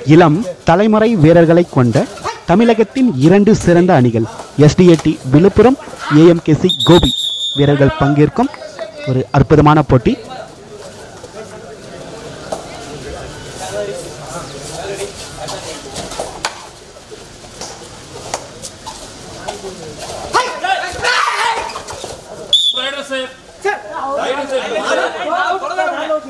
இளம் தலைமுறை வீரர்களை கொண்ட தமிழகத்தின் இரண்டு சிறந்த அணிகள் எஸ்டிஏடி விழுப்புரம் ஏஎம்கேசி கோபி வீரர்கள் பங்கேற்கும் ஒரு அற்புதமான போட்டி Rider safe. Rider safe.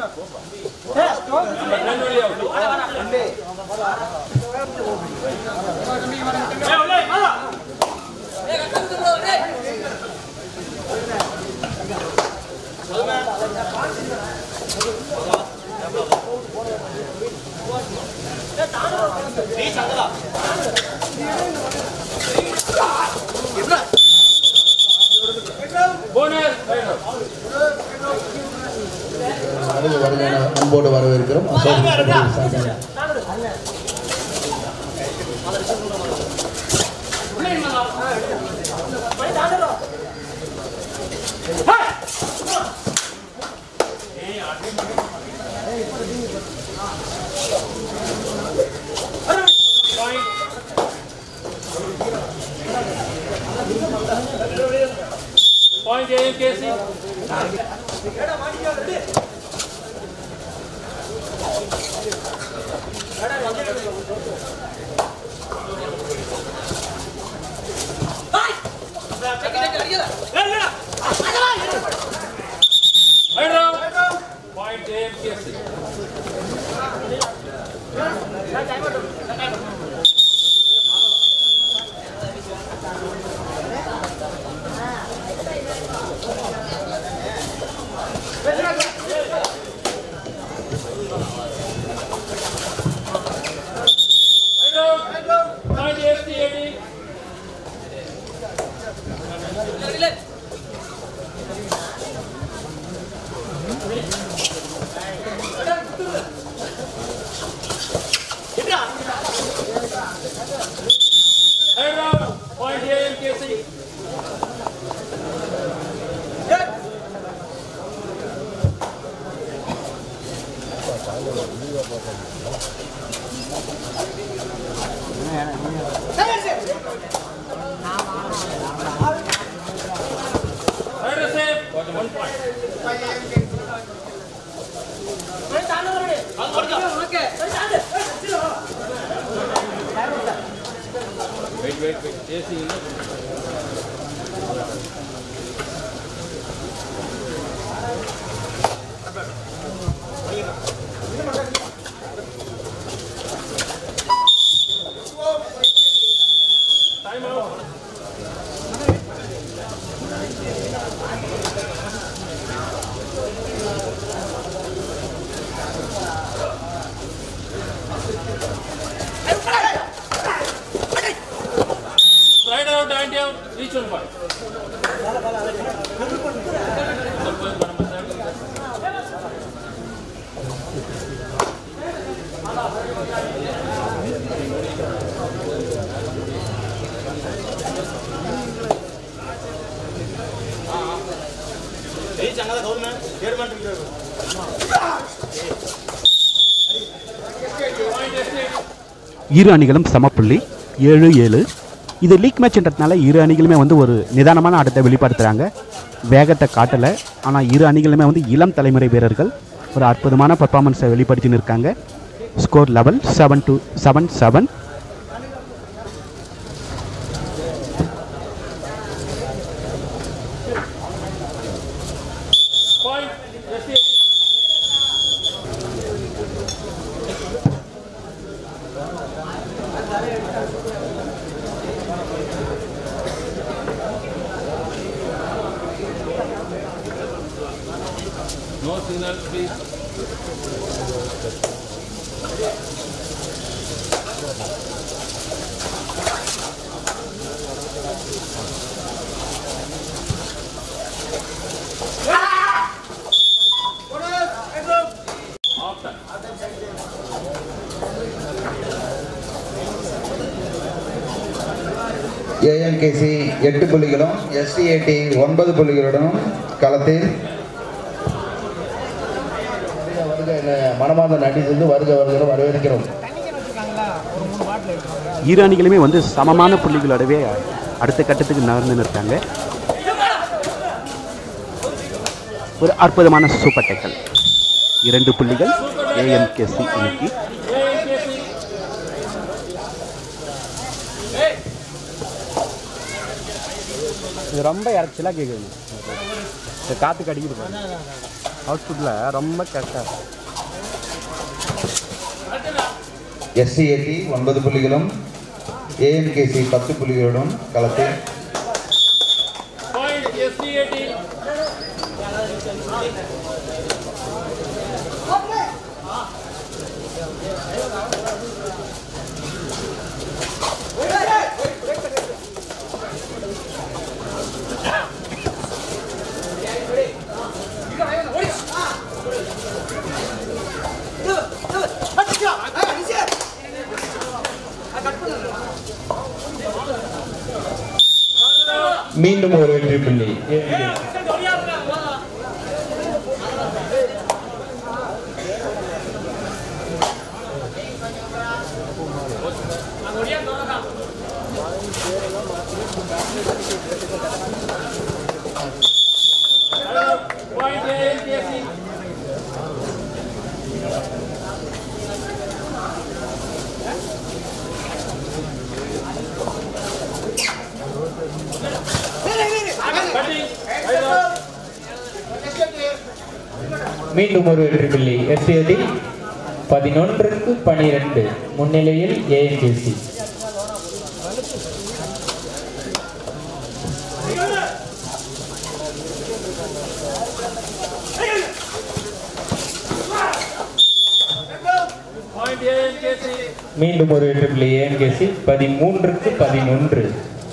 Bonus. Rider. வருக வருக என அன்போடு வரவேற்கிறோம் அசோக் கபடி சார்பாக. Point AMKC. Rider. Point AMKC. Rider. Point AFC Rider. Point AMKC. Rider safe. One point. Wait, wait, wait. AC இல்ல. Time out. Right out and down, each one point. Point estate. இரு அணிகளும் சமப்புள்ளி ஏழு ஏழு இது லீக் மேட்ச்ன்றதுனால இரு அணிகளுமே வந்து ஒரு நிதானமான ஆட்டத்தை வெளிப்படுத்துகிறாங்க வேகத்தை காட்டலை ஆனால் இரு அணிகளுமே வந்து இளம் தலைமுறை வீரர்கள் ஒரு அற்புதமான பர்ஃபார்மன்ஸை வெளிப்படுத்தின்னு இருக்காங்க score level seven to seven seven Point estate. No signal, please. Off time. AMKC எட்டு புள்ளிகளும் எஸ்டிஏடி ஒன்பது புள்ளிகளுடனும் களத்தில் வருக வருக என மனமார்ந்த நன்றி சென்று வருக வருக வரவேற்கிறோம் இரு அணிகளுமே வந்து சமமான புள்ளிகளோடவே அடுத்த கட்டத்துக்கு நகர்ந்து இருக்காங்க ஒரு அற்புதமான சூப்பர் டேக்கல் இரண்டு புள்ளிகள் ஏஎம்கேசி இன்னைக்கு இது ரொம்ப இறச்சலாக கேட்குது இந்த காற்றுக்கு அடிக்குது பாருங்க அவுட்புட்டில் ரொம்ப கரெக்டாக எஸ்சிஏடி ஒன்பது புள்ளிகளும் ஏஎம்கேசி பத்து புள்ளிகளுடன் களத்தில் Point SCAT. மீண்டும் ஒரு வெற்றி புள்ளி Point ANKC. Cutting. Right on. மீண்டும் ஒரு வெற்றி புள்ளி எஸ்ஏடி பதினொன்றுக்கு பனிரெண்டு முன்னிலையில் ஏஎன்பிசி Point ANKC. மீண்டும் ஒரு வெற்றி புள்ளி ஏஎன்கேசி பதிமூன்றுக்கு பதினொன்று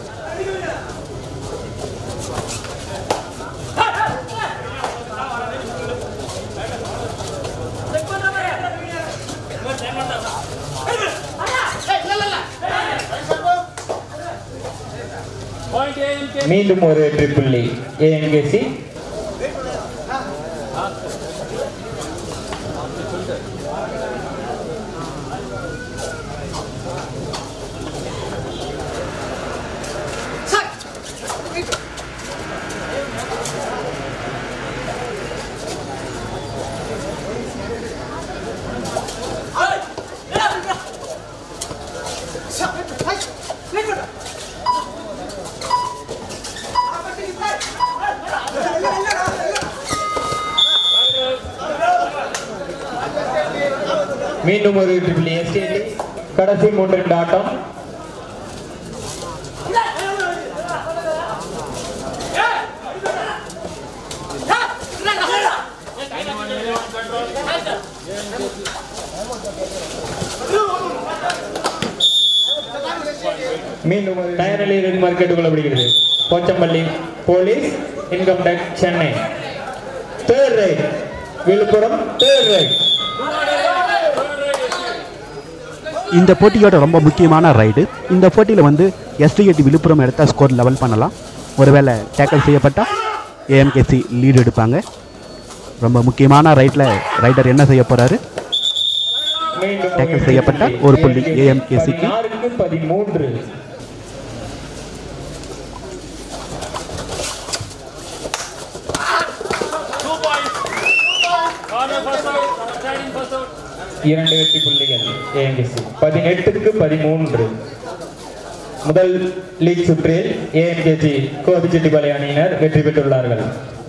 Point ANKC. மீண்டும் ஒரு வெற்றி புள்ளி ஏஎன்கேசி மீண்டும் ஒரு வெற்றி புள்ளி எஸ்ஏடி கடைசி மூன்று ரெண்டு ஆட்டம் மீண்டும் ஒரு டயர் நிலையில் மார்க்கெட் கொள்ளப்படுகிறது Pochampalli police income tax Chennai third right Villupuram third right இந்த போட்டியோட ரொம்ப முக்கியமான ரைடு இந்த போட்டியில் வந்து எஸ்டிஎட்டி விழுப்புரம் எடுத்தால் ஸ்கோர் லெவல் பண்ணலாம் ஒருவேளை டேக்கல் செய்யப்பட்டால் ஏஎம்கேசி லீடு எடுப்பாங்க ரொம்ப முக்கியமான ரைட்டில் ரைடர் என்ன செய்ய போகிறாரு மீண்டும் டேக்கிள் செய்யப்பட்ட ஒரு புள்ளி AMKC க்கு. பதினாறுக்கு பதிமூன்று Two points. Corner first out. Standing first out. இரண்டு வெற்றி புள்ளிகள் ஏஎன்கேசி பதினெட்டுக்கு பதிமூன்று முதல் லீக் சுற்றில் ஏஎன்கேசி கோபிச்செட்டிப்பாளைய அணியினர் வெற்றி பெற்றுள்ளார்கள்